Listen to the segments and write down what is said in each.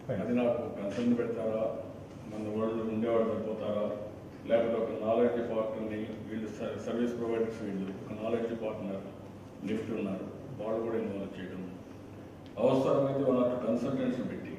Fine. అది నాకు concern పెడతారా మన వాళ్ళు ఉండేవాళ్ళు సరిపోతారా లేకపోతే ఒక నాలెడ్జ్ పార్ట్నర్ని వీళ్ళు సర్- సర్వీస్ ప్రొవైడర్స్ వీళ్ళు ఒక నాలెడ్జ్ పార్ట్నర్ లిఫ్ట్ ఉన్నారు వాళ్ళు కూడా ఇన్వాల్వ్ చేయడం అవసరమైతే వాళ్ళ కన్సల్టెంట్స్ పెట్టి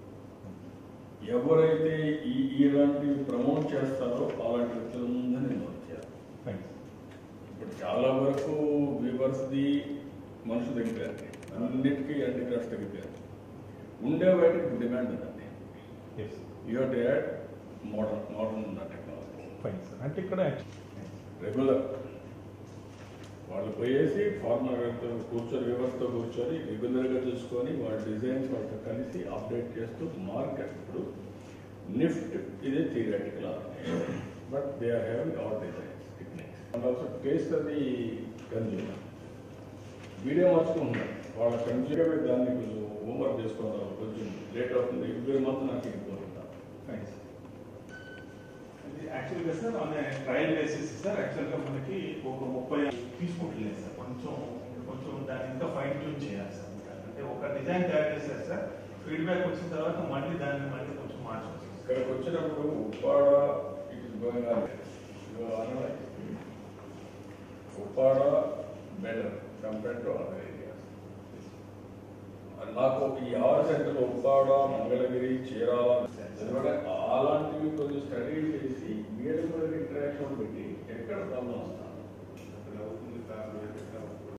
ఎవరైతే ఈ ఇలాంటివి ప్రమోట్ చేస్తారో అలాంటి వ్యక్తులందరినీ ఇన్వాల్వ్ చేయాలి ఫైన్ ఇప్పుడు చాలా వరకు వ్యూవర్స్ది మనుషులు తగ్గిపోయారు అన్నిటికీ యాంటీ క్రాఫ్ట్ తగ్గిపోయారు ఉండే వాటికి డిమాండ్ ఉందండి yes you to add modern modern technology fine sir అంటే ఇక్కడ రెగ్యులర్ వాళ్ళు పోయేసి ఫార్మర్తో కూర్చొని వ్యవస్థతో కూర్చొని రెగ్యులర్గా చూసుకొని వాళ్ళ డిజైన్స్ వాళ్ళతో కలిసి అప్డేట్ చేస్తూ మార్కెట్ ఇప్పుడు నిఫ్ట్ ఇది theoretical but they are having all designs techniques and also taste అది కన్జ్యూమర్ వీడియో మార్చుకుంటున్నారు వాళ్ళ కన్జ్యూమర్ దాన్ని కొంచెం హోంవర్క్ చేసుకోవడం కొంచెం లేట్ అవుతుంది ఎవ్రీ మంత్ నాకు ఇవ్వబోతున్నారు ఫైన్ సార్ యాక్చువల్గా sir on trial basis sir యాక్చువల్గా మనకి ఒక ముప్పై తీసుకుంటలేదు సార్ కొంచెం కొంచెం దాన్ని ఇంకా ఫైన్ ట్యూన్ చేయాలి సార్ అంటే ఒక డిజైన్ తయారు చేశారు సార్ ఫీడ్బ్యాక్ వచ్చిన తర్వాత మళ్ళీ దాన్ని మళ్ళీ కొంచెం మార్చవచ్చు ఇక్కడికి వచ్చినప్పుడు Uppada it is going on Uppada better compare to other areas నాకు ఈ ఆరు సెంటర్ ఉప్పాడ మంగళగిరి చీరాల ఎందుకంటే అలాంటివి కొంచెం స్టడీ చేసి వీళ్ళకి కూడా ఇంటరాక్షన్ పెట్టి ఎక్కడ ప్రాబ్లం వస్తాను